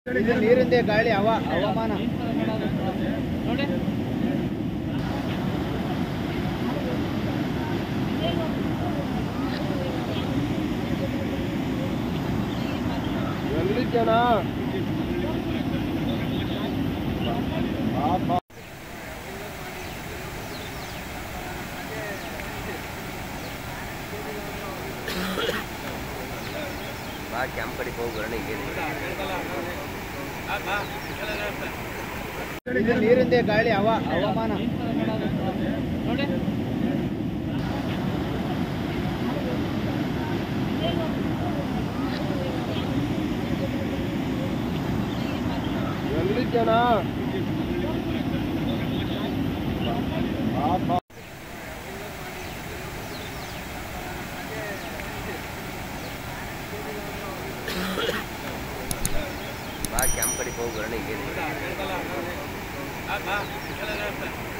ಇದು ನೀರಿಂದೆ ಗಾಳಿ ಹವ ಹವಾಮಾನ ಎಲ್ಲಿದ್ದ ಜನ ಪಾಪ ಬಾ ಕ್ಯಾಂಪ್ ಕಡೆಗೆ ಹೋಗಿ ಬರೋಣ ಏನು ಇದು ನೀರಿಂದೆ ಗಾಳಿ ಹವ ಹವಾಮಾನ ಎಲ್ಲಿದ್ದ ಜನ ಪಾಪ ಬಾ ಕ್ಯಾಂಪ್ ಕಡೆಗೆ ಹೋಗಿ ಬರೋಣ ಏನು